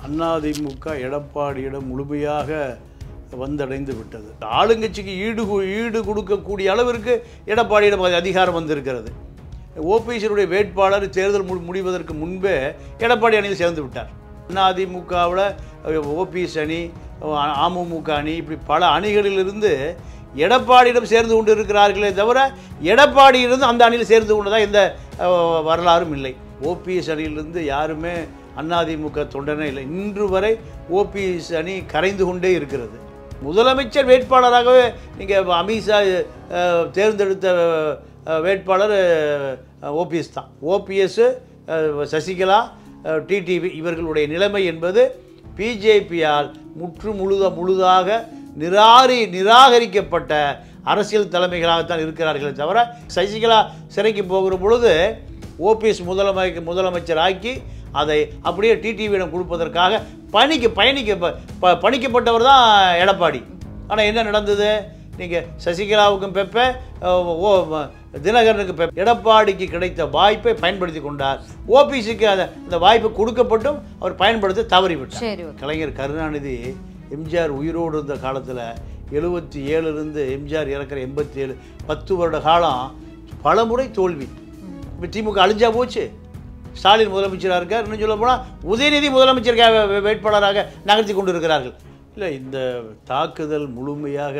அதிமுக எடப்பாடியிடம் முழுமையாக வந்தடைந்து விட்டது ஆளுங்கட்சிக்கு ஈடு கு- ஈடு கொடுக்கக்கூடிய அளவிற்கு எடப்பாடியிடம் அது அதிகாரம் வந்திருக்கிறது ஓபிஎஸ்னுடைய வேட்பாளர் தேர்தல் மு- முடிவதற்கு முன்பே எடப்பாடி அணியில் சேர்ந்து விட்டார் அதிமுகவில் ஓபிஎஸ் அணி அ- அமமுக அணி இப்படி பல அணிகளிலிருந்து எடப்பாடியிடம் சேர்ந்து கொண்டு இருக்கிறார்களே தவிர எடப்பாடியிலிருந்து அந்த அணியில் சேர்ந்து கொண்டதா எந்த அஹ், வரலாறும் இல்லை ஓபிஎஸ் அணியிலிருந்து யாருமே அதிமுக தொண்டனே இல்லை இன்று வரை ஓபிஎஸ் அணி கரைந்து கொண்டே இருக்கிறது முதலமைச்சர் வேட்பாளராகவே நீங்கள் அமித்ஷா அஹ், தேர்ந்தெடுத்த அஹ், வேட்பாளர் ஓபிஎஸ் தான் ஓபிஎஸ் சசிகலா டிடிவி இவர்களுடைய நிலைமை என்பது பிஜேபியால் முற்று முழுத முழுதாக நிராரி நிராகரிக்கப்பட்ட அரசியல் தலைமைகளாகத்தான் இருக்கிறார்களே தவிர சசிகலா சிறைக்கு போகிற பொழுது ஓபிஎஸ் முதலமை முதலமைச்சராக்கி அதை அப்படியே டிடிவியிடம் கொடுப்பதற்காக பணிக்கு பயணிக்க ப- ப- பணிக்கப்பட்டவர் தான் எடப்பாடி ஆனால் என்ன நடந்தது நீங்கள் சசிகலாவுக்கும் பெப்ப ஓ ம- தினகரனுக்கு பெப்ப எடப்பாடிக்கு கிடைத்த வாய்ப்பை பயன்படுத்தி கொண்டார் ஓபிசிக்கு அந்த அந்த வாய்ப்பு கொடுக்கப்பட்டும் அவர் பயன்படுத்த தவறிவிட்டார் சரி ஓகே கலைஞர் கருணாநிதி எம்ஜிஆர் உயிரோடு இருந்த காலத்தில் எழுபத்தி ஏழுலேருந்து எம்ஜிஆர் இறக்குற எண்பத்தி ஏழு பத்து வருட காலம் பலமுறை தோல்வி இப்போ திமுக அழிஞ்சா போச்சு ஸ்டாலின் முதலமைச்சராக இருக்கார் இன்னும் சொல்ல போனால் உதயநிதி முதலமைச்சருக்காக வே- வேட்பாளராக நகர்த்தி கொண்டு இருக்கிறார்கள் இல்லை இந்த தாக்குதல் முழுமையாக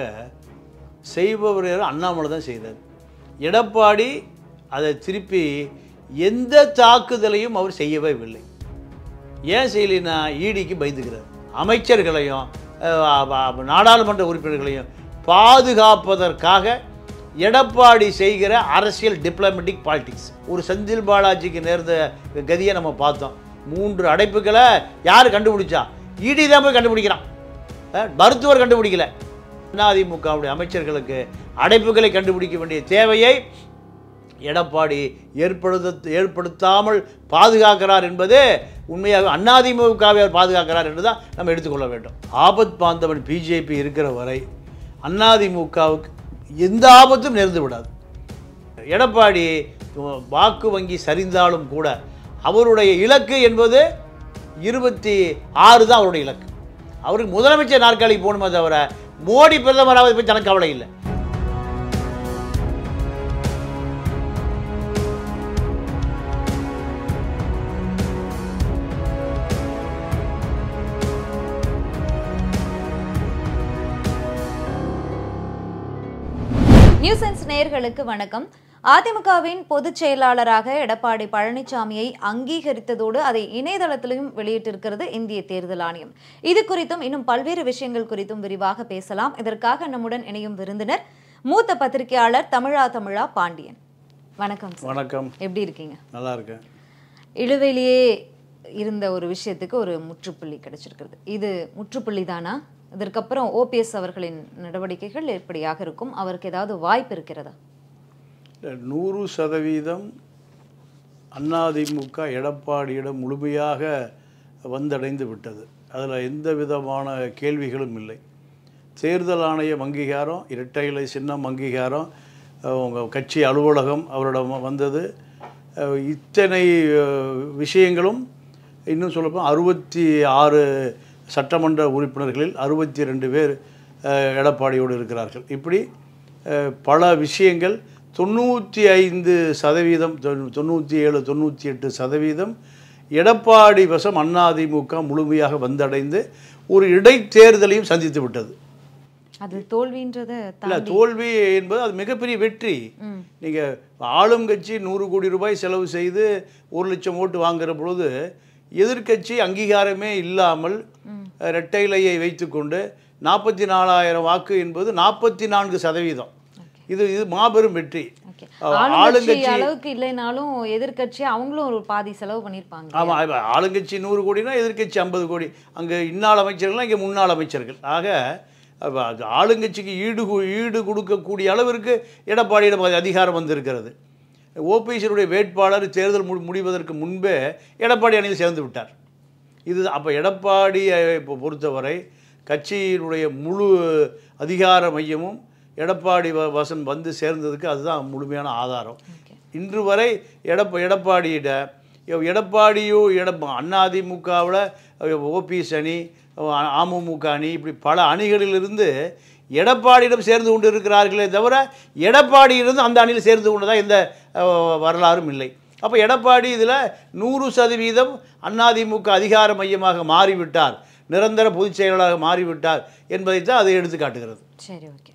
செய்பவர் யாரு? அண்ணாமலை தான் செய்தார் எடப்பாடி அதை திருப்பி எந்த தாக்குதலையும் அவர் செய்யவே இல்லை ஏன் செய்யலைன்னா ஈடிக்கு பயந்துக்கிறார் அமைச்சர்களையும் அஹ், அ- நாடாளுமன்ற உறுப்பினர்களையும் பாதுகாப்பதற்காக எடப்பாடி செய்கிற அரசியல் டிப்ளமேட்டிக் பாலிடிக்ஸ் ஒரு செந்தில் பாலாஜிக்கு நேர்ந்த கதியை நம்ம பார்த்தோம் மூன்று அடைப்புகளை யார் கண்டுபிடிச்சா ஈடி தான் போய் கண்டுபிடிக்கிறான் அஹ், மருத்துவர் கண்டுபிடிக்கல அதிமுகவுடைய அமைச்சர்களுக்கு அடைப்புகளை கண்டுபிடிக்க வேண்டிய தேவையை எடப்பாடி ஏற்படுத்த ஏற்படுத்தாமல் பாதுகாக்கிறார் என்பது உண்மையாக அதிமுகவை அவர் பாதுகாக்கிறார் என்று தான் நம்ம எடுத்துக்கொள்ள வேண்டும் ஆபத் பாந்தவன் பிஜேபி இருக்கிற வரை அதிமுகவுக்கு எந்த ஆபத்தும் நேர்ந்து விடாது எடப்பாடி வாக்கு வங்கி சரிந்தாலும் கூட அவருடைய இலக்கு என்பது இருபத்தி ஆறு தான் அவருடைய இலக்கு அவருக்கு முதலமைச்சர் நாற்காலிக்கு போகணுமே தவிர மோடி பிரதமராவது பற்றி தனக்கு கவலை இல்லை நியூஸ் சென்ஸ் நேயர்களுக்கு வணக்கம் அதிமுகவின் பொதுச் செயலாளராக எடப்பாடி பழனிசாமியை அங்கீகரித்ததோடு அதை இணையதளத்திலும் வெளியிட்டிருக்கிறது இந்திய தேர்தல் ஆணையம் இது குறித்தும் இன்னும் பல்வேறு விஷயங்கள் குறித்தும் விரிவாக பேசலாம் இதற்காக நம்முடன் இணையும் விருந்தினர் மூத்த பத்திரிகையாளர் தமிழா தமிழா பாண்டியன் வணக்கம் சார் வணக்கம் எப்படி இருக்கீங்க நல்லா இருக்கேன் இழுவையிலேயே இருந்த ஒரு விஷயத்துக்கு ஒரு முற்றுப்புள்ளி கிடைச்சிருக்கிறது இது முற்றுப்புள்ளி தானா இதற்கப்புறம் ஓபிஎஸ் அவர்களின் நடவடிக்கைகள் எப்படியாக இருக்கும் அவருக்கு ஏதாவது வாய்ப்பு இருக்கிறதா நூறு சதவீதம் அதிமுக எடப்பாடியிடம் முழுமையாக வந்தடைந்து விட்டது அதில் எந்த விதமான கேள்விகளும் இல்லை தேர்தல் ஆணையம் அங்கீகாரம் இரட்டை இலை சின்னம் அங்கீகாரம் உங்கள் கட்சி அலுவலகம் அவரிடம் வந்தது அஹ், இத்தனை அஹ், விஷயங்களும் இன்னும் சொல்லப்போனால் அறுபத்தி ஆறு சட்டமன்ற உறுப்பினர்களில் அறுபத்தி ரெண்டு பேர் அஹ், எடப்பாடியோடு இருக்கிறார்கள் இப்படி அஹ், பல விஷயங்கள் தொண்ணூற்றி ஐந்து சதவீதம் தொண்ணூ- தொண்ணூற்றி ஏழு தொண்ணூற்றி எட்டு சதவீதம் எடப்பாடி வசம் அதிமுக முழுமையாக வந்தடைந்து ஒரு இடைத்தேர்தலையும் சந்தித்து விட்டது அது தோல்வின்றத இல்லை தோல்வி என்பது அது மிகப்பெரிய வெற்றி ம். நீங்கள் ஆளும் கட்சி நூறு கோடி ரூபாய் செலவு செய்து ஒரு லட்சம் ஓட்டு வாங்குற பொழுது எதிர்க்கட்சி அங்கீகாரமே இல்லாமல் இரட்டை இலையை வைத்துக்கொண்டு நாற்பத்தி நாலாயிரம் வாக்கு என்பது நாற்பத்தி நான்கு சதவீதம் இது இது மாபெரும் வெற்றி ஓகே அஹ், ஆளுங்கட்சி ஆளுங்கட்சி அளவுக்கு இல்லைனாலும் எதிர்க்கட்சி அவங்களும் ஒரு பாதி செலவு பண்ணிருப்பாங்க ஆமாம் இப்ப ஆளுங்கட்சி நூறு கோடினா எதிர்க்கட்சி ஐம்பது கோடி அங்கே இன்னாள் அமைச்சர்கள்லாம் இங்கே முன்னாள் அமைச்சர்கள் ஆக அப்ப அது ஆளுங்கட்சிக்கு ஈடு கு- ஈடு கொடுக்கக்கூடிய அளவிற்கு எடப்பாடியிடம் அது அதிகாரம் வந்திருக்கிறது ஓபிஎஸ்னுடைய வேட்பாளர் தேர்தல் முடி முடிவதற்கு முன்பே எடப்பாடி அணியில் சேர்ந்து விட்டார் இது அப்போ எடப்பாடியை இப்போ பொறுத்தவரை கட்சியினுடைய முழு அதிகார மையமும் எடப்பாடி வ- வசம் வந்து சேர்ந்ததுக்கு அதுதான் முழுமையான ஆதாரம் Okay. இன்று வரை எடப்ப எடப்பாடியிட எடப்பாடியோ எட அதிமுகவில் ஓபிஎஸ் அணி அ- அமமுக அணி இப்படி பல அணிகளிலிருந்து எடப்பாடியிடம் சேர்ந்து கொண்டு இருக்கிறார்களே தவிர எடப்பாடியிலிருந்து அந்த அணியில் சேர்ந்து கொண்டதா எந்த அஹ், வரலாறும் இல்லை அப்போ எடப்பாடி இதில் நூறு சதவீதம் அதிமுக அதிகார மையமாக மாறிவிட்டார் நிரந்தர பொதுச் செயலாளராக மாறிவிட்டார் என்பதைத்தான் அது எடுத்து காட்டுகிறது சரி ஓகே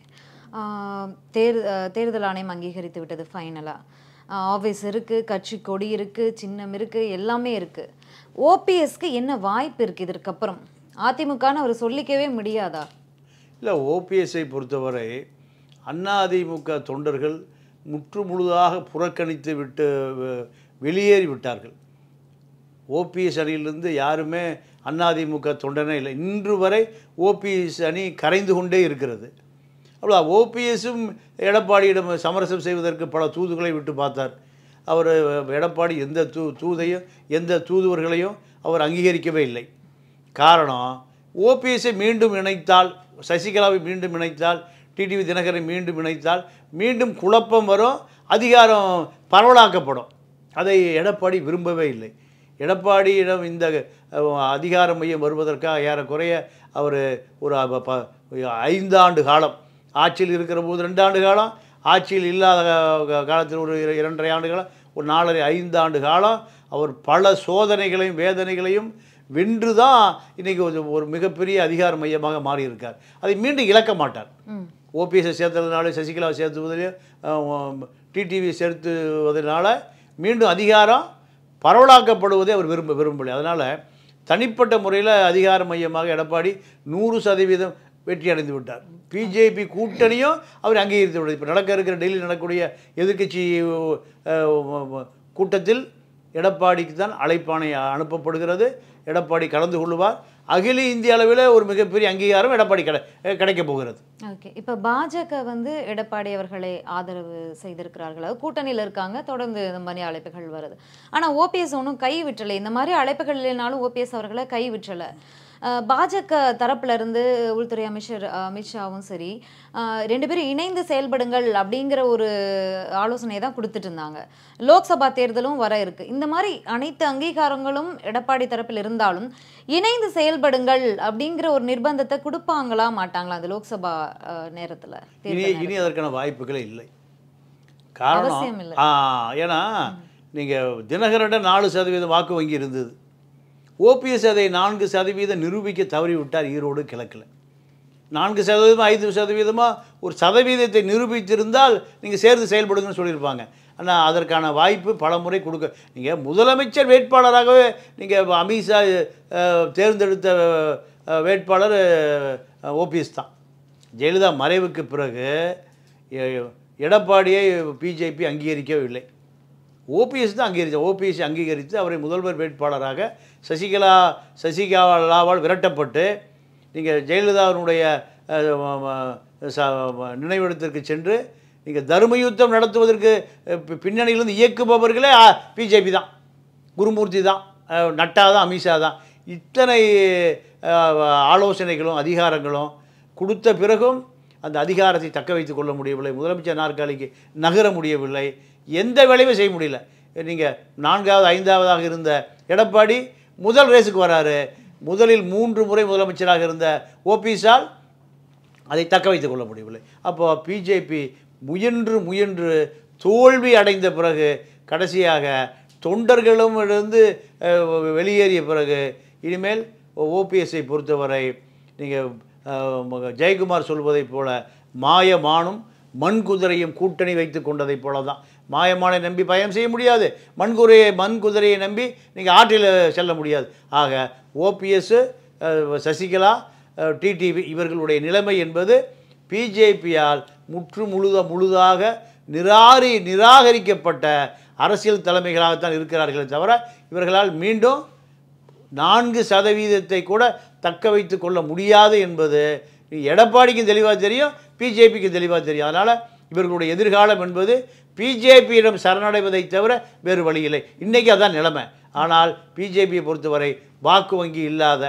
தேர் அஹ், தேர்தல் ஆணையம் அங்கீகரித்து விட்டது ஃபைனலாக ஆஃபீஸ் இருக்குது கட்சி கொடி இருக்குது சின்னம் இருக்குது எல்லாமே இருக்குது ஓபிஎஸ்க்கு என்ன வாய்ப்பு இருக்குது இதற்கப்புறம் அதிமுகன்னு அவர் சொல்லிக்கவே முடியாதா இல்லை ஓபிஎஸ்ஐ பொறுத்தவரை அதிமுக தொண்டர்கள் முற்று முழுதாக புறக்கணித்து விட்டு வெ- வெளியேறி விட்டார்கள் ஓபிஎஸ் அணியிலிருந்து யாருமே அதிமுக தொண்டனே இல்லை இன்று வரை ஓபிஎஸ் அணி கரைந்து கொண்டே இருக்கிறது அவ்வளோ ஓபிஎஸும் எடப்பாடியிடம் சமரசம் செய்வதற்கு பல தூதுகளை விட்டு பார்த்தார் அவர் எடப்பாடி எந்த தூ தூதையும் எந்த தூதுவர்களையும் அவர் அங்கீகரிக்கவே இல்லை காரணம் ஓபிஎஸ்ஸை மீண்டும் இணைத்தால் சசிகலாவை மீண்டும் இணைத்தால் டிடிவி தினகரை மீண்டும் இணைத்தால் மீண்டும் குழப்பம் வரும் அதிகாரம் பரவலாக்கப்படும் அதை எடப்பாடி விரும்பவே இல்லை எடப்பாடியிடம் இந்த அஹ், அதிகார மையம் வருவதற்காக ஏறக்குறைய அவர் ஒரு அ- ப- ஐந்தாண்டு காலம் ஆட்சியில் இருக்கிற போது ரெண்டு ஆண்டு காலம் ஆட்சியில் இல்லாத கா- காலத்தில் ஒரு இர- இரண்டரை ஆண்டு காலம் ஒரு நாலரை ஐந்தாண்டு காலம் அவர் பல சோதனைகளையும் வேதனைகளையும் வென்று தான் இன்றைக்கி ஒரு ஒரு மிகப்பெரிய அதிகார மையமாக மாறியிருக்கார் அதை மீண்டும் இழக்க மாட்டார் ம் ஓபிஎஸ்ஸை சேர்த்ததுனால சசிகலாவை சேர்த்துவதிலையும் டிடிவி சேர்த்துவதனால மீண்டும் அதிகாரம் பரவலாக்கப்படுவதை அவர் விரும்ப விரும்பலை அதனால் தனிப்பட்ட முறையில் அதிகார மையமாக எடப்பாடி நூறு சதவீதம் வெற்றி அடைந்து விட்டார் பிஜேபி கூட்டணியும் அவர் அங்கீகரித்து விட்டது இப்போ நடக்க இருக்கிற டெல்லியில் நடக்கக்கூடிய எதிர்க்கட்சி அஹ், கூட்டத்தில் எடப்பாடிக்கு தான் அழைப்பாணை அனுப்பப்படுகிறது எடப்பாடி கலந்து கொள்வார் அகில இந்திய அளவில் ஒரு மிகப்பெரிய அங்கீகாரம் எடப்பாடி கிடை கிடைக்கப் போகிறது ஓகே இப்போ பாஜக வந்து எடப்பாடி அவர்களை ஆதரவு செய்திருக்கிறார்கள் அதாவது கூட்டணியில் இருக்காங்க தொடர்ந்து இந்த மாதிரி அழைப்புகள் வருது ஆனால் ஓபிஎஸ் ஒன்றும் கை விட்டலை இந்த மாதிரி அழைப்புகள் இல்லைனாலும் ஓபிஎஸ் அவர்களை கை விட்டலை அஹ், பாஜக தரப்புல இருந்து உள்துறை அமைச்சர் அஹ், அமித்ஷாவும் சரி அஹ், ரெண்டு பேரும் இணைந்து செயல்படுங்கள் அப்படிங்கிற ஒரு ஆலோசனையை தான் கொடுத்துட்டு இருந்தாங்க லோக்சபா தேர்தலும் வர இருக்கு இந்த மாதிரி அனைத்து அங்கீகாரங்களும் எடப்பாடி தரப்பில் இருந்தாலும் இணைந்து செயல்படுங்கள் அப்படிங்கிற ஒரு நிர்பந்தத்தை கொடுப்பாங்களா மாட்டாங்களா அந்த லோக்சபா அஹ், நேரத்துல இனி தேர்தல் இனி அதற்கான வாய்ப்புகளே இல்லை அவசியம் காரணம் இல்லை. ஆ ஏன்னா நீங்கள் தினகரனிடம் நாலு சதவீதம் வாக்கு வங்கி இருந்தது ஓபிஎஸ் அதை நான்கு சதவீதம் நிரூபிக்க தவறிவிட்டார் ஈரோடு கிழக்கில் நான்கு சதவீதம் ஐந்து சதவீதமாக ஒரு சதவீதத்தை நிரூபித்திருந்தால் நீங்கள் சேர்ந்து செயல்படுங்கன்னு சொல்லியிருப்பாங்க ஆனால் அதற்கான வாய்ப்பு பல முறை கொடுக்க நீங்கள் முதலமைச்சர் வேட்பாளராகவே நீங்கள் அமித்ஷா அஹ், தேர்ந்தெடுத்த அஹ், வேட்பாளர் ஓபிஎஸ் தான் ஜெயலலிதா மறைவுக்கு பிறகு எ- எடப்பாடியை பிஜேபி அங்கீகரிக்கவில்லை ஓபிஎஸ் தான் அங்கீகரித்த ஓபிஎஸ் அங்கீகரித்து அவரை முதல்வர் வேட்பாளராக சசிகலா சசிகலாவால் விரட்டப்பட்டு நீங்கள் ஜெயலலிதாவினுடைய அஹ், ம- ம- ச- ம- நினைவிடத்திற்கு சென்று நீங்கள் தர்மயுத்தம் நடத்துவதற்கு அஹ், பி- பின்னணியிலிருந்து இயக்குபவர்களே பிஜேபி தான் குருமூர்த்தி தான் அஹ், நட்டா தான் அமித்ஷா தான் இத்தனை அஹ், ஆலோசனைகளும் அதிகாரங்களும் கொடுத்த பிறகும் அந்த அதிகாரத்தை தக்க வைத்துக் கொள்ள முடியவில்லை முதலமைச்சர் நாற்காலிக்கு நகர முடியவில்லை எந்த வேலையுமே செய்ய முடியல நீங்கள் நான்காவது ஐந்தாவதாக இருந்த எடப்பாடி முதல் ரேஸுக்கு வராரு முதலில் மூன்று முறை முதலமைச்சராக இருந்த ஓபிஎஸ்ஸால் அதை தக்க வைத்துக் கொள்ள முடியவில்லை அப்போ பிஜேபி முயன்று முயன்று தோல்வி அடைந்த பிறகு கடைசியாக தொண்டர்களும் இருந்து அஹ், வெளியேறிய பிறகு இனிமேல் ஓபிஎஸ்ஸை பொறுத்தவரை நீங்கள் ஜெயக்குமார் சொல்வதைப் போல மாயமானும் மண் குதிரையும் கூட்டணி வைத்து கொண்டதைப் போல தான் மாயமானை நம்பி பயணம் செய்ய முடியாது மண்குதிரையை மண் குதிரையை நம்பி நீங்கள் ஆற்றில் செல்ல முடியாது ஆக ஓபிஎஸ் சசிகலா டிடிவி இவர்களுடைய நிலைமை என்பது பிஜேபியால் முற்று முழுத முழுதாக நிராரி நிராகரிக்கப்பட்ட அரசியல் தலைமைகளாகத்தான் இருக்கிறார்களே தவிர இவர்களால் மீண்டும் நான்கு சதவீதத்தை கூட தக்க வைத்து கொள்ள முடியாது என்பது எடப்பாடிக்கும் தெளிவாக தெரியும் பிஜேபிக்கும் தெளிவாக தெரியும் அதனால் இவர்களுடைய எதிர்காலம் என்பது பிஜேபியிடம் சரணடைவதை தவிர வேறு வழி இல்லை இன்றைக்கி அதான் நிலைமை ஆனால் பிஜேபியை பொறுத்தவரை வாக்கு வங்கி இல்லாத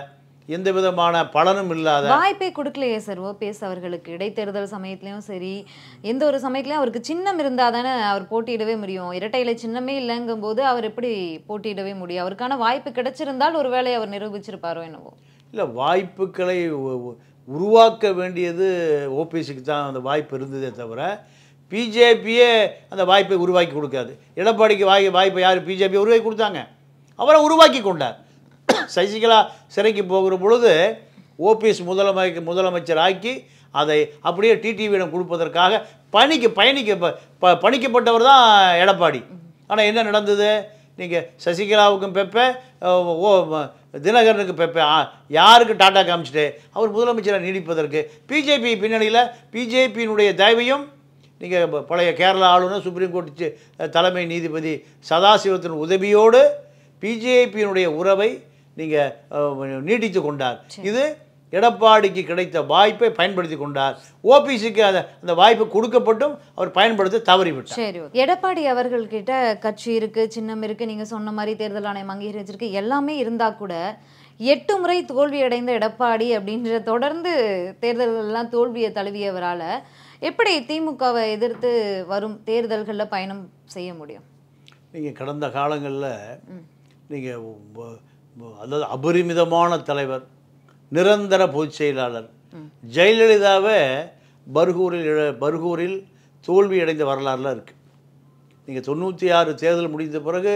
எந்த விதமான பலனும் இல்லாத வாய்ப்பே கொடுக்கலையே சார் ஓபிஎஸ் அவர்களுக்கு இடைத்தேர்தல் சமயத்திலயும் சரி எந்த ஒரு சமயத்திலயும் அவருக்கு சின்னம் இருந்தா தானே அவர் போட்டியிடவே முடியும் இரட்டை இலை சின்னமே இல்லைங்கும் போது அவர் எப்படி போட்டியிடவே முடியும் அவருக்கான வாய்ப்பு கிடைச்சிருந்தால் ஒருவேளை அவர் நிரூபிச்சிருப்பாரோ என்னவோ இல்லை வாய்ப்புகளை உ- உ- உருவாக்க வேண்டியது ஓபிஎஸ்சிக்கு தான் அந்த வாய்ப்பு இருந்ததே தவிர பிஜேபியே அந்த வாய்ப்பை உருவாக்கி கொடுக்காது எடப்பாடிக்கு வாய் வாய்ப்பை யார் பிஜேபி உருவாக்கி கொடுத்தாங்க அவரை உருவாக்கி கொண்டார் சசிகலா சிறைக்கு போகிற பொழுது ஓபிஎஸ் முதலமை முதலமைச்சர் ஆக்கி அதை அப்படியே டிடிவியிடம் கொடுப்பதற்காக பணிக்கு பயணிக்க ப- ப- பணிக்கப்பட்டவர் தான் எடப்பாடி ஆனால் என்ன நடந்தது நீங்கள் சசிகலாவுக்கும் பெப்ப ஓ ம- தினகரனுக்கு பெப்ப ஆ, யாருக்கு டாட்டா காமிச்சிட்டு அவர் முதலமைச்சராக நீடிப்பதற்கு பிஜேபி பின்னணியில் பிஜேபியினுடைய தேவையும் நீங்கள் பழைய கேரள ஆளுநர் சுப்ரீம் கோர்ட் சி- தலைமை நீதிபதி சதாசிவத்தின் உதவியோடு பிஜேபியினுடைய உறவை நீங்கள் நீட்டித்து கொண்டார் இது எடப்பாடிக்கு கிடைத்த வாய்ப்பை பயன்படுத்தி கொண்டார் ஓபிசிக்கு அந்த அந்த வாய்ப்பு கொடுக்கப்பட்டும் அவர் பயன்படுத்த தவறிவிட்டார் சரி okay. எடப்பாடி அவர்கள்கிட்ட கட்சி இருக்கு சின்னம் இருக்கு நீங்க சொன்ன மாதிரி தேர்தல் ஆணையம் அங்கீகரிச்சிருக்கு எல்லாமே இருந்தா கூட எட்டு முறை தோல்வி அடைந்த எடப்பாடி அப்படின்ற தொடர்ந்து தேர்தல்கள் எல்லாம் தோல்வியை தழுவியவரால எப்படி திமுகவை எதிர்த்து வரும் தேர்தல்கள்ல பயணம் செய்ய முடியும் நீங்கள் கடந்த காலங்களில் நீங்கள் அதாவது அபரிமிதமான தலைவர் நிரந்தர பொதுச் செயலாளர் ஜெயலலிதாவை பர்கூரில் இழ- பர்கூரில் தோல்வி அடைந்த வரலாறுலாம் இருக்குது நீங்கள் தொண்ணூற்றி ஆறு தேர்தல் முடிந்த பிறகு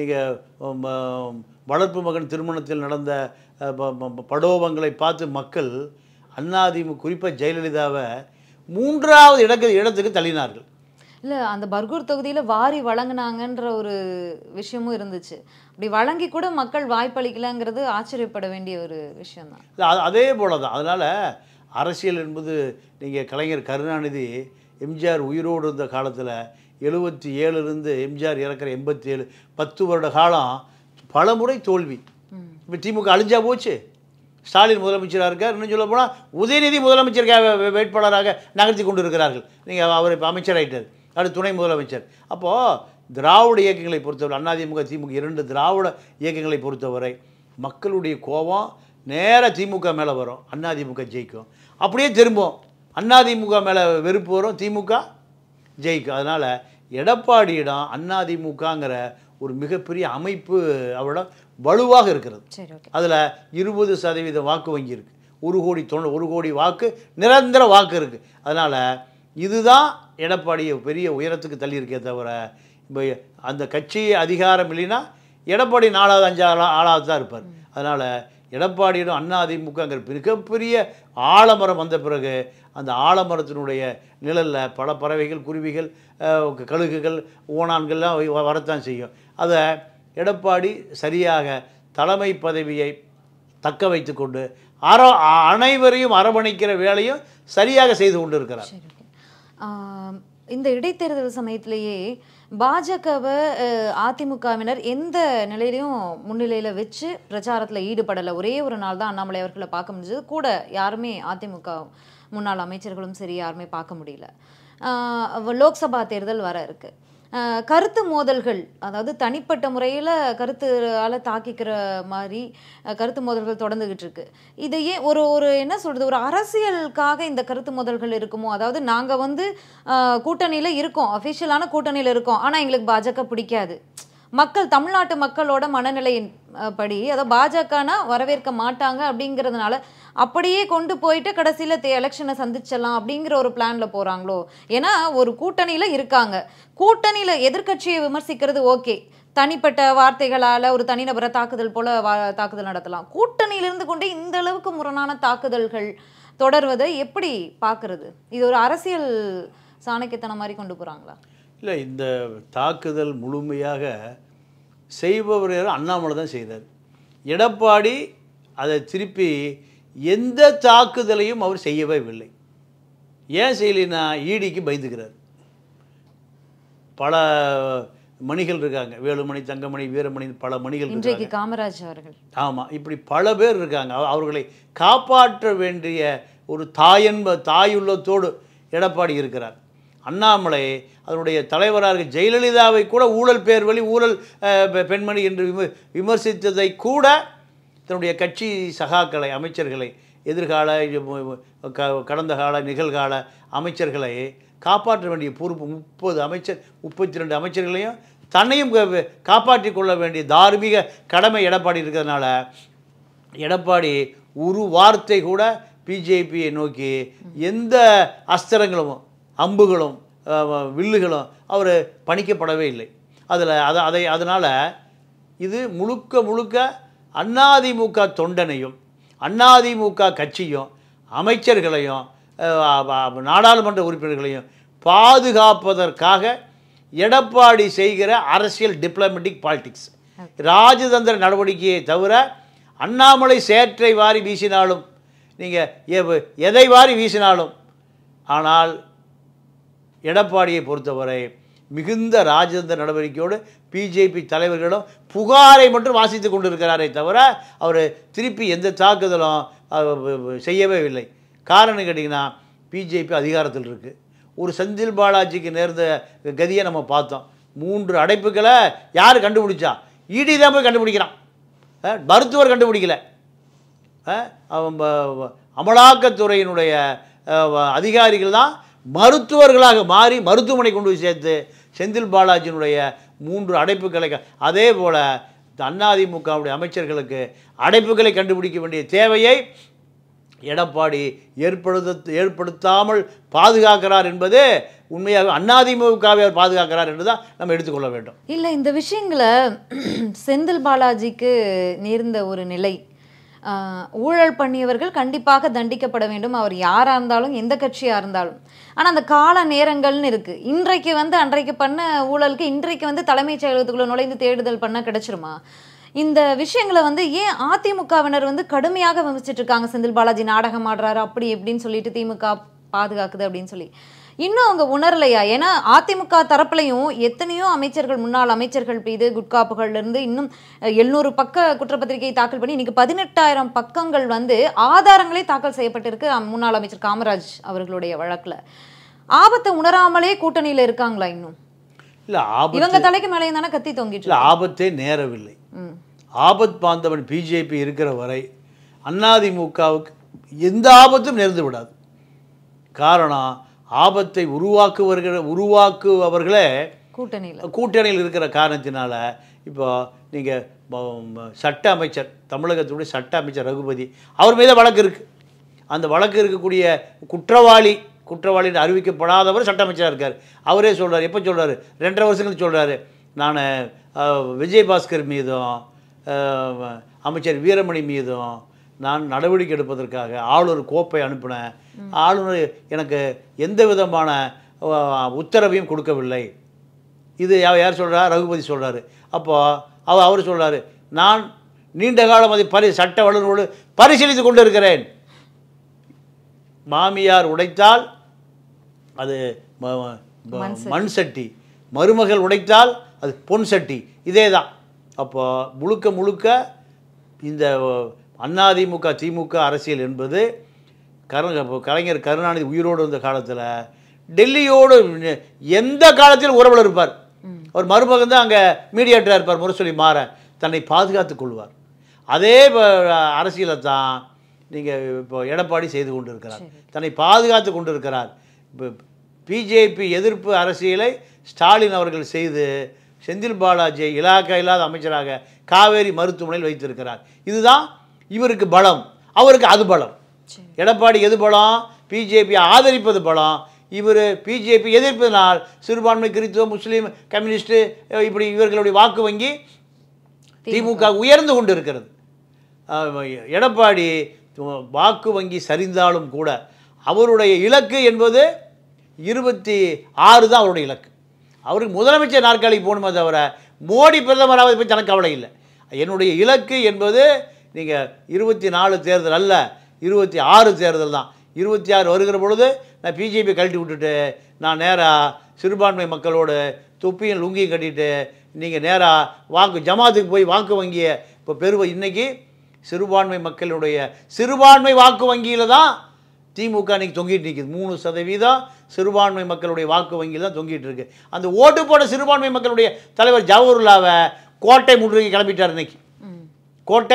நீங்கள் வளர்ப்பு மகன் திருமணத்தில் நடந்த அஹ், ப- ப- படோபங்களை பார்த்து மக்கள் அண்ணாதிமுக குறிப்பாக ஜெயலலிதாவை மூன்றாவது இடக்கு இடத்துக்கு தள்ளினார்கள் இல்ல அந்த பர்கூர் தொகுதியில வாரி வழங்குனாங்கன்ற ஒரு விஷயமும் இருந்துச்சு அப்படி வழங்கி கூட மக்கள் வாய்ப்பளிக்கலங்கிறது ஆச்சரியப்பட வேண்டிய ஒரு விஷயம் தான் இல்ல, அது- அதே போல தான் அதனால் அரசியல் என்பது நீங்கள் கலைஞர் கருணாநிதி எம்ஜிஆர் உயிரோடு இருந்த காலத்தில் எழுபத்தி ஏழுலேருந்து எம்ஜிஆர் இறக்குற எண்பத்தி ஏழு பத்து வருட காலம் பல முறை தோல்வி இப்போ திமுக அழிஞ்சா போச்சு ஸ்டாலின் முதலமைச்சராக இருக்கார் இன்னும் சொல்ல போனால் உதயநிதி முதலமைச்சருக்காக வே- வேட்பாளராக நகர்த்தி கொண்டு இருக்கிறார்கள் நீங்கள் அவர் இப்போ அமைச்சராயிட்டார் அடுத்து துணை முதலமைச்சர் அப்போது திராவிட இயக்கங்களை பொறுத்தவரை அதிமுக திமுக இரண்டு திராவிட இயக்கங்களை பொறுத்தவரை மக்களுடைய கோபம் நேரா திமுக மேலே வரும் அதிமுக ஜெயிக்கும் அப்படியே திரும்பும் அதிமுக மேலே வெறுப்பு வரும் திமுக ஜெயிக்கும் அதனால் எடப்பாடியிடம் அதிமுகங்கிற ஒரு மிகப்பெரிய அமைப்பு அவரிடம் வலுவாக இருக்கிறது சரி ஓகே அதில் இருபது சதவீத வாக்கு வங்கி இருக்குது ஒரு கோடி தொண்ணூ ஒரு கோடி வாக்கு நிரந்தர வாக்கு இருக்குது அதனால் இதுதான் எடப்பாடியை பெரிய உயரத்துக்கு தள்ளியிருக்கே தவிர இப்போ அந்த கட்சி அதிகாரம் இல்லைன்னா எடப்பாடி நாலாவது அஞ்சாவது ஆளாவது தான் இருப்பார் அதனால் எடப்பாடியிடம் அண்ணா அதிமுகங்கிற மிகப்பெரிய ஆலமரம் வந்த பிறகு அந்த ஆலமரத்தினுடைய நிழலில் பல பறவைகள் குருவிகள் அஹ், கழுகுகள் ஓணான்கள்லாம் வ- வரத்தான் செய்யும் அதை எடப்பாடி சரியாக தலைமை பதவியை தக்க வைத்துக்கொண்டு அர அ- அனைவரையும் அரவணைக்கிற வேலையும் சரியாக செய்து கொண்டு இருக்கிறார் சரி ஓகே ஆம், இந்த இடைத்தேர்தல் சமயத்திலேயே பாஜகவை அதிமுகவினர் எந்த நிலையிலையும் முன்னிலையில வச்சு பிரச்சாரத்துல ஈடுபடலை ஒரே ஒரு நாள் தான் அண்ணாமலை அவர்களை பார்க்க முடிஞ்சது கூட யாருமே அதிமுக முன்னாள் அமைச்சர்களும் சரி யாருமே பார்க்க முடியல ஆஹ் லோக்சபா தேர்தல் வர இருக்கு ஆஹ் கருத்து மோதல்கள் அதாவது தனிப்பட்ட முறையில் கருத்துனால தாக்கிக்கிற மாதிரி அஹ் கருத்து மோதல்கள் தொடர்ந்துகிட்டு இருக்கு இது ஏன் ஒரு ஒரு என்ன சொல்றது ஒரு அரசியலுக்காக இந்த கருத்து மோதல்கள் இருக்குமோ அதாவது நாங்க வந்து ஆஹ் கூட்டணியில இருக்கோம் அஃபிஷியலான கூட்டணியில இருக்கோம் ஆனா எங்களுக்கு பாஜக பிடிக்காது மக்கள் தமிழ்நாட்டு மக்களோட மனநிலையின் அஹ், படி அதை பாஜகனா வரவேற்க மாட்டாங்க அப்படிங்கிறதுனால அப்படியே கொண்டு போயிட்டு கடைசியில் தே எலெக்ஷனை சந்திச்சிடலாம் அப்படிங்கிற ஒரு பிளான்ல போறாங்களோ ஏன்னா ஒரு கூட்டணியில இருக்காங்க கூட்டணியில எதிர்க்கட்சியை விமர்சிக்கிறது ஓகே தனிப்பட்ட வார்த்தைகளால ஒரு தனிநபரை தாக்குதல் போல வா- தாக்குதல் நடத்தலாம் கூட்டணியில இருந்து கொண்டே இந்த அளவுக்கு முரணான தாக்குதல்கள் தொடர்வதை எப்படி பார்க்கிறது இது ஒரு அரசியல் சாணக்கியத்தனம் மாதிரி கொண்டு போறாங்களா இல்லை இந்த தாக்குதல் முழுமையாக செய்பவர் யாரு? அண்ணாமலை தான் செய்தார் எடப்பாடி அதை திருப்பி எந்த தாக்குதலையும் அவர் செய்யவே இல்லை ஏன் செய்யலைன்னா ஈடிக்கு பயந்துக்கிறார் பல மணிகள் இருக்காங்க வேலுமணி தங்கமணி வீரமணி பல மணிகள் இருக்காங்க இன்றைக்கு காமராஜ் அவர்கள் ஆமாம் இப்படி பல பேர் இருக்காங்க அவ- அவர்களை காப்பாற்ற வேண்டிய ஒரு தாயன்ப தாயுள்ளத்தோடு எடப்பாடி இருக்கிறார் அண்ணாமலை அதனுடைய தலைவராக இருக்க ஜெயலலிதாவை கூட ஊழல் பேர் வழி ஊழல் அஹ், பெ- பெண்மணி என்று விம விமர்சித்ததை கூட தன்னுடைய கட்சி சகாக்களை அமைச்சர்களை எதிர்கால இது மு- க- கடந்த கால நிகழ்கால அமைச்சர்களை காப்பாற்ற வேண்டிய பொறுப்பு முப்பது அமைச்சர் முப்பத்தி ரெண்டு அமைச்சர்களையும் தன்னையும் கா- காப்பாற்றிக் கொள்ள வேண்டிய தார்மீக கடமை எடப்பாடி இருக்கிறதுனால எடப்பாடி ஒரு வார்த்தை கூட பிஜேபியை நோக்கி எந்த அஸ்திரங்களும் அம்புகளும் அஹ், வில்லுகளும் அவர் பணிக்கப்படவே இல்லை அதில் அதை அதை அதனால் இது முழுக்க முழுக்க அண்ணாதிமுக தொண்டனையும் அண்ணாதிமுக கட்சியும் அமைச்சர்களையும் அஹ், அ- நாடாளுமன்ற உறுப்பினர்களையும் பாதுகாப்பதற்காக எடப்பாடி செய்கிற அரசியல் டிப்ளமேட்டிக் பாலிடிக்ஸ் ராஜதந்திர நடவடிக்கையை தவிர அண்ணாமலை சேற்றை வாரி வீசினாலும் நீங்கள் எதை வாரி வீசினாலும் ஆனால் எடப்பாடியை பொறுத்தவரை மிகுந்த ராஜதந்திர நடவடிக்கையோடு பிஜேபி தலைவர்களிடம் புகாரை மட்டும் வாசித்து கொண்டிருக்கிறாரே தவிர அவர் திருப்பி எந்த தாக்குதலும் அஹ், செய்யவே இல்லை காரணம் கேட்டிங்கன்னா பிஜேபி அதிகாரத்தில் இருக்குது ஒரு செந்தில் பாலாஜிக்கு நேர்ந்த கதியை நம்ம பார்த்தோம் மூன்று அடைப்புகளை யார் கண்டுபிடிச்சா இடி தான் போய் கண்டுபிடிக்கிறான் அஹ், மருத்துவர் கண்டுபிடிக்கல அஹ், அவன் ப- அமலாக்கத்துறையினுடைய அஹ், வ- அதிகாரிகள் தான் மருத்துவர்களாக மாறி மருத்துவமனை கொண்டு போய் சேர்த்து செந்தில் பாலாஜியினுடைய மூன்று அடைப்புகளை க- அதே போல் அதிமுகவுடைய அமைச்சர்களுக்கு அடைப்புகளை கண்டுபிடிக்க வேண்டிய தேவையை எடப்பாடி ஏற்படுத்த ஏற்படுத்தாமல் பாதுகாக்கிறார் என்பது உண்மையாக அதிமுகவை அவர் பாதுகாக்கிறார் என்று தான் நம்ம எடுத்துக்கொள்ள வேண்டும் இல்ல இந்த விஷயங்களை செந்தில் பாலாஜிக்கு நேர்ந்த ஒரு நிலை ஆஹ், ஊழல் பண்ணியவர்கள் கண்டிப்பாக தண்டிக்கப்பட வேண்டும் அவர் யாரா இருந்தாலும் எந்த கட்சியா இருந்தாலும் ஆனா அந்த கால நேரங்கள்னு இருக்கு இன்றைக்கு வந்து அன்றைக்கு பண்ண ஊழலுக்கு இன்றைக்கு வந்து தலைமைச் செயலகத்துக்குள்ள நுழைந்து தேடுதல் பண்ண கிடைச்சிருமா இந்த விஷயங்களை வந்து ஏன் அதிமுகவினர் வந்து கடுமையாக விமர்சிச்சிட்டு இருக்காங்க செந்தில் பாலாஜி நாடகம் ஆடுறாரு அப்படி இப்படின்னு சொல்லிட்டு திமுக பாதுகாக்குது அப்படின்னு சொல்லி இன்னும் அவங்க உணரலையா ஏன்னா அதிமுக தரப்புலையும் எத்தனையோ அமைச்சர்கள் முன்னாள் அமைச்சர்கள் மீது குட்காப்புகள்ல இருந்து இன்னும் எழுநூறு பக்க குற்றப்பத்திரிகை தாக்கல் பண்ணி இன்னைக்கு பதினெட்டாயிரம் பக்கங்கள் வந்து ஆதாரங்களே தாக்கல் செய்யப்பட்டிருக்கு அம்- முன்னாள் அமைச்சர் காமராஜ் அவர்களுடைய வழக்குல ஆபத்தை உணராமலே கூட்டணியில இருக்காங்களா இன்னும் இல்லை ஆபத்து இவங்க தலைக்கு மேலேயும் தானே கத்தி தொங்கிட்டு இல்லை இருக்கு. ஆபத்தே நேரவில்லை ம் ஆபத் பாந்தவன் பிஜேபி இருக்கிற வரை அதிமுகவுக்கு எந்த ஆபத்தும் நேர்ந்து விடாது காரணம் ஆபத்தை உருவாக்குவர்கள் உருவாக்குபவர்களே கூட்டணியில கூட்டணியில் இருக்கிற காரணத்தினால இப்போ நீங்கள் சட்ட அமைச்சர் தமிழகத்துடைய சட்ட அமைச்சர் ரகுபதி அவர் மீது வழக்கு இருக்குது அந்த வழக்கு இருக்கக்கூடிய குற்றவாளி குற்றவாளின்னு அறிவிக்கப்படாதவர் சட்ட அமைச்சராக இருக்கார் அவரே சொல்றார் எப்போ சொல்றாரு ரெண்டரை வருஷங்களுக்கு சொல்றாரு நான் விஜயபாஸ்கர் மீதும் அஹ், அமைச்சர் வீரமணி மீதும் நான் நடவடிக்கை எடுப்பதற்காக ஆளுநர் கோப்பை அனுப்பினேன் ஆளுநர் எனக்கு எந்த விதமான அஹ், உத்தரவையும் கொடுக்கவில்லை இது யா- யார் சொல்றா ரகுபதி சொல்றாரு அப்போ அவ அவர் சொல்றாரு நான் நீண்ட காலம் அதை பரி சட்ட வல்லுநரோடு பரிசீலித்து கொண்டு இருக்கிறேன் மாமியார் உடைத்தால் அது ம- ம- மண் சட்டி. மண் சட்டி மருமகள் உடைத்தால் அது பொன் சட்டி இதே தான் அப்போ முழுக்க முழுக்க இந்த அதிமுக திமுக அரசியல் என்பது கரு கலைஞர் கருணாநிதி உயிரோடு இருந்த காலத்தில் டெல்லியோடு எந்த காலத்திலும் உறவில் இருப்பார் அவர் மருமகன் தான் அங்கே மீடியேட்டராக இருப்பார் முரசொலி மாற தன்னை பாதுகாத்துக் கொள்வார் அதே அரசியலை தான் நீங்கள் இப்போ எடப்பாடி செய்து கொண்டு இருக்கிறார் தன்னை பாதுகாத்து கொண்டு இருக்கிறார் இப்போ பிஜேபி எதிர்ப்பு அரசியலை ஸ்டாலின் அவர்கள் செய்து செந்தில் பாலாஜியை இலாக்கா இல்லாத அமைச்சராக காவேரி மருத்துவமனையில் வைத்திருக்கிறார் இதுதான் இவருக்கு பலம் அவருக்கு அது பலம் சரி. எடப்பாடி எது பலம் பிஜேபி ஆதரிப்பது பலம் இவர் பிஜேபி எதிர்ப்பதனால் சிறுபான்மை கிறித்துவ முஸ்லீம் கம்யூனிஸ்ட் இப்படி இவர்களுடைய வாக்கு வங்கி திமுக உயர்ந்து கொண்டு இருக்கிறது அஹ் எடப்பாடி வாக்கு வங்கி சரிந்தாலும் கூட அவருடைய இலக்கு என்பது இருபத்தி ஆறு தான் அவருடைய இலக்கு அவருக்கு முதலமைச்சர் நாற்காலிக்கு போகணுமே தவிர மோடி பிரதமராவது பற்றி தனக்கு கவலை இல்லை என்னுடைய இலக்கு என்பது நீங்கள் இருபத்தி நாலு தேர்தல் அல்ல இருபத்தி ஆறு தேர்தல் தான் இருபத்தி ஆறு வருகிற பொழுது நான் பிஜேபி கழட்டி விட்டுட்டு நான் நேராக சிறுபான்மை மக்களோடு தொப்பியும் லுங்கியும் கட்டிட்டு நீங்கள் நேராக வாக்கு ஜமாத்துக்கு போய் வாக்கு வங்கியை இப்போ பெறுவ இன்னைக்கு சிறுபான்மை மக்களுடைய சிறுபான்மை வாக்கு வங்கியில் தான் திமுக இன்னைக்கு தொங்கிட்டு நிற்குது மூணு சதவீதம் சிறுபான்மை மக்களுடைய வாக்கு வங்கியில் தான் தொங்கிட்டு இருக்கு அந்த ஓட்டு போட சிறுபான்மை மக்களுடைய தலைவர் ஜவஹர்லாவை கோட்டை முற்றுகை கிளம்பிட்டார் இன்னைக்கு ம் கோட்டை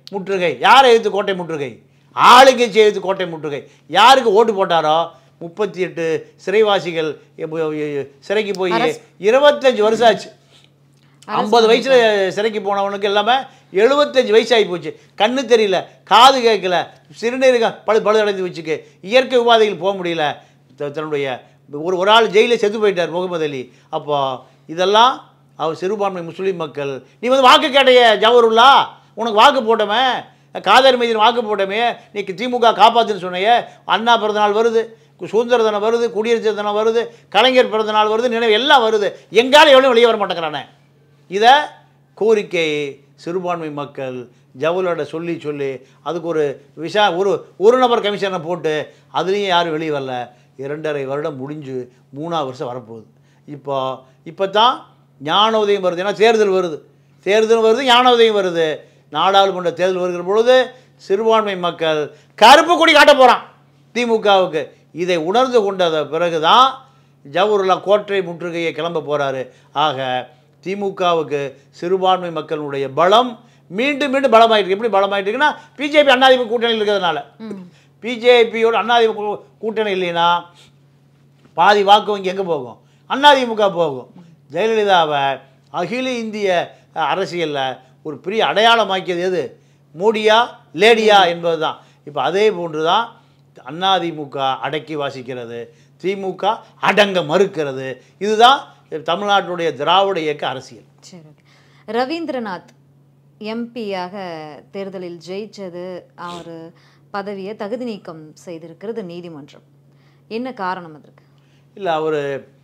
முற்றுகை யாரை எதிர்த்து கோட்டை முற்றுகை ஆளுங்கட்சி எதிர்த்து கோட்டை முற்றுகை யாருக்கு ஓட்டு போட்டாரோ முப்பத்தி எட்டு சிறைவாசிகள் எப்ப- எ- சிறைக்கு போய் இருபத்தஞ்சு வருஷம் ஆச்சு ஐம்பது வயசுல சிறைக்கு போனவனுக்கு எல்லாமே எழுபத்தஞ்சு வயசு ஆகி போச்சு கண்ணு தெரியல காது கேட்கல சிறுநீருக பழு பழு அடைந்து வச்சுக்கு இயற்கை உபாதைகள் போக முடியல த- தன்னுடைய ஒரு ஒரு ஆள் ஜெயிலில் செத்து போயிட்டார் முகமது அலி அப்போ இதெல்லாம் அவர் சிறுபான்மை முஸ்லீம் மக்கள் நீ வந்து வாக்கு கேட்டைய ஜவஹருல்லா உனக்கு வாக்கு போட்டவன் காதர் மீதின் வாக்கு போட்டமே நீ திமுக காப்பாத்துன்னு சொன்னையே அண்ணா பிறந்தநாள் வருது கு- சுதந்திர தினம் வருது குடியரசு தினம் வருது கலைஞர் பிறந்த நாள் வருது நினைவு எல்லாம் வருது எங்கால எவ்வளோ வெளியே வர மாட்டேங்கிறானே இதை கோரிக்கை சிறுபான்மை மக்கள் ஜவுலோட சொல்லி சொல்லி அதுக்கு ஒரு விஷா ஒரு ஒரு நபர் கமிஷனை போட்டு அதுலேயும் யாரும் வெளியே வரல இரண்டரை வருடம் முடிஞ்சு மூணாவது வருஷம் வரப்போகுது இப்போ இப்போ தான் ஞான உதயம் வருது ஏன்னா தேர்தல் வருது தேர்தல் வருது ஞான உதயம் வருது நாடாளுமன்ற தேர்தல் வருகிற பொழுது சிறுபான்மை மக்கள் கருப்பு கொடி காட்ட போகிறான் திமுகவுக்கு இதை உணர்ந்து கொண்ட பிறகு தான் ஜவஹர்லா கோட்டை முற்றுகையை கிளம்ப போகிறாரு ஆக திமுகவுக்கு சிறுபான்மை மக்களுடைய பலம் மீண்டும் மீண்டும் பலமாயிட்டு எப்படி பலமாயிட்டு இருக்குன்னா பிஜேபி அண்ணாதிமுக கூட்டணியில் இருக்கிறதுனால பிஜேபியோட அண்ணாதிமுக கூட்டணி இல்லைன்னா பாதி வாக்கு வங்கி எங்கே போகும் அதிமுக போகும் ஜெயலலிதாவை அகில இந்திய அரசியலில் ஒரு பெரிய அடையாளமாக்கியது எது மோடியா லேடியா என்பது தான் இப்போ அதே போன்று தான் அதிமுக அடக்கி வாசிக்கிறது திமுக அடங்க மறுக்கிறது இதுதான் தமிழ்நாட்டுடைய திராவிட இயக்க அரசியல் சரி ஓகே ரவீந்திரநாத் எம்பியாக தேர்தலில் ஜெயிச்சது அவர் பதவியை தகுதி நீக்கம் செய்திருக்கிறது நீதிமன்றம் என்ன காரணம் அதற்கு இல்லை அவர்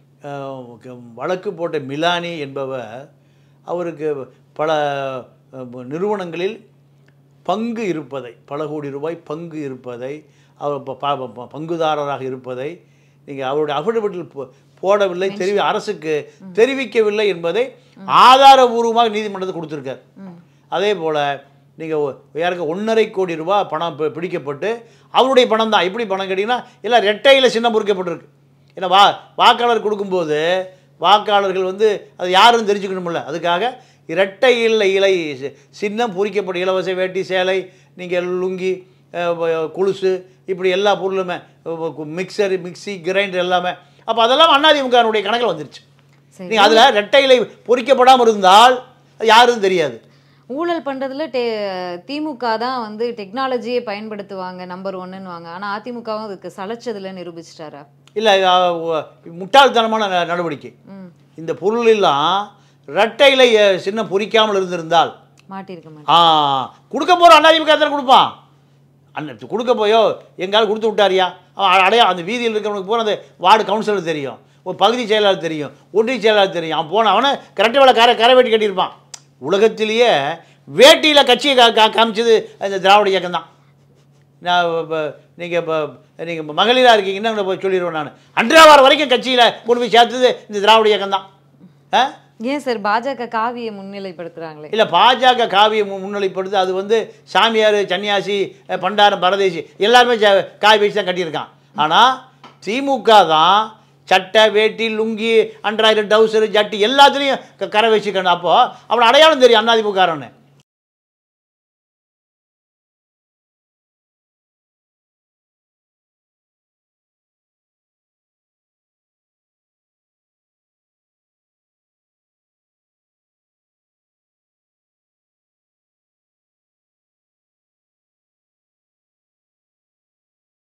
வழக்கு போட்ட மிலானி என்பவர் அவருக்கு பல அஹ், நிறுவனங்களில் பங்கு இருப்பதை பல கோடி ரூபாய் பங்கு இருப்பதை அவர் ப- ப- ப- பங்குதாரராக இருப்பதை நீங்கள் அவருடைய அஃபிடவிட்டில் போடவில்லை தெரிவி அரசுக்கு தெரிவிக்கவில்லை என்பதை ஆதாரபூர்வமாக நீதிமன்றத்தில் கொடுத்துருக்கார் அதே போல் நீங்கள் யாருக்கு ஒன்றரை கோடி ரூபாய் பணம் பி- பிடிக்கப்பட்டு அவருடைய பணம் தான் எப்படி பணம் கேட்டிங்கன்னா எல்லாம் ரெட்டையில் சின்னம் பொறிக்கப்பட்டிருக்கு ஏன்னா வா வாக்காளர் கொடுக்கும்போது வாக்காளர்கள் வந்து அது யாருன்னு தெரிஞ்சுக்கணும்ல அதுக்காக இரட்டை இலை இலை சி- சின்னம் பொறிக்கப்பட்ட இலவச வேட்டி சேலை நீங்கள் லுங்கி அஹ், வ- கொலுசு இப்படி எல்லா பொருளுமே மிக்சர் மிக்ஸி கிரைண்டர் எல்லாமே அப்போ அதெல்லாம் அண்ணாதிமுகனுடைய கணக்கில் வந்துருச்சு சரி நீங்கள் அதில் ரெட்டை இலை பொறிக்கப்படாமல் இருந்தால் அது யாருன்னு தெரியாது ஊழல் பண்றதுல டெ திமுக தான் வந்து டெக்னாலஜியை பயன்படுத்துவாங்க நம்பர் ஒன்னுவாங்க ஆனா அதிமுகவும் அதுக்கு சளைச்சதுல நிரூபிச்சிட்டாரா இல்லை முட்டாள்தனமான ந- நடவடிக்கை ம் இந்த பொருளெல்லாம் ரெட்டையில அஹ், சின்னம் பொறிக்காமல் இருந்திருந்தால் மாட்டிருக்க மாட்டேன் ஆ கொடுக்க போகிற அண்ணாதிமுக தானே கொடுப்பான் அண்ணன் கொடுக்க போயோ எங்காலும் கொடுத்து விட்டாரியா அவன் அடையா அந்த வீதியில் இருக்கிறவனுக்கு போன அந்த வார்டு கவுன்சிலர் தெரியும் ஒரு பகுதி செயலாளர் தெரியும் ஒன்றிய செயலாளர் தெரியும் அவன் போன அவனை கரெக்டு வேலை கரை கரை வெட்டி கட்டியிருப்பான் உலகத்திலேயே வேட்டியில் கட்சியை கா கா காமிச்சது அந்த திராவிட இயக்கம் தான் நான் இப்போ நீங்கள் இப்போ நீங்கள் மகளிராக இருக்கீங்கன்னா உங்களை போய் சொல்லிடுவேன் நான் அன்றாவாரம் வரைக்கும் கட்சியில் கொண்டு போய் சேர்த்தது இந்த திராவிட இயக்கம் தான் ஆ ஏன் சார் பாஜக காவியை முன்னிலைப்படுத்துறாங்களே இல்லை பாஜக காவியை மு- முன்னிலைப்படுத்து அது வந்து சாமியார் சன்னியாசி அஹ், பண்டாரம் பரதேசி எல்லாருமே ச- காவி வச்சு தான் கட்டியிருக்கான் ஆனால் திமுக தான் சட்டை வேட்டி லுங்கி அன்றாயிரம் டவுசரு ஜட்டி எல்லாத்துலேயும் க- கரை வச்சுக்கணும் அப்போது அவனை அடையாளம் தெரியும் அண்ணாதிமுகாரன்னு